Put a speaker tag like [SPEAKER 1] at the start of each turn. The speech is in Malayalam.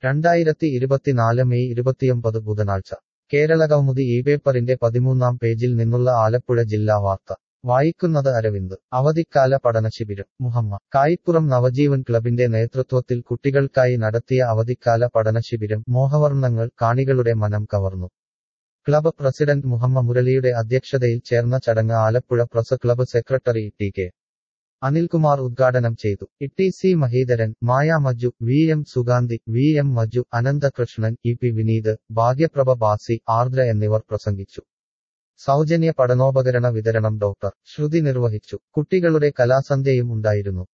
[SPEAKER 1] രണ്ടായിരത്തി ഇരുപത്തിനാല് മെയ് ഇരുപത്തിയൊമ്പത് ബുധനാഴ്ച കേരളകൗമുദി ഈ പേപ്പറിന്റെ പതിമൂന്നാം പേജിൽ നിന്നുള്ള ആലപ്പുഴ ജില്ലാ വാർത്ത വായിക്കുന്നത് അരവിന്ദ് അവധിക്കാല പഠനശിബിരം മുഹമ്മ കായിപ്പുറം നവജീവൻ ക്ലബിന്റെ നേതൃത്വത്തിൽ കുട്ടികൾക്കായി നടത്തിയ അവധിക്കാല പഠനശിബിരം മോഹവർണ്ണങ്ങൾ കാണികളുടെ മനം കവർന്നു ക്ലബ് പ്രസിഡന്റ് മുഹമ്മ മുരളിയുടെ അധ്യക്ഷതയിൽ ചേർന്ന ചടങ്ങ് Alappuzha press club secretary T K Anilkumar ഉദ്ഘാടനം ചെയ്തു E C Maheedharan Maya Maju V M Suganthi V M Maju Ananthakrishnan E P Vineeth Bhagyaprabha Basi Ardra എന്നിവർ പ്രസംഗിച്ചു സൗജന്യ പഠനോപകരണ വിതരണം ഡോക്ടർ ശ്രുതി നിർവഹിച്ചു കുട്ടികളുടെ കലാസന്ധ്യയും ഉണ്ടായിരുന്നു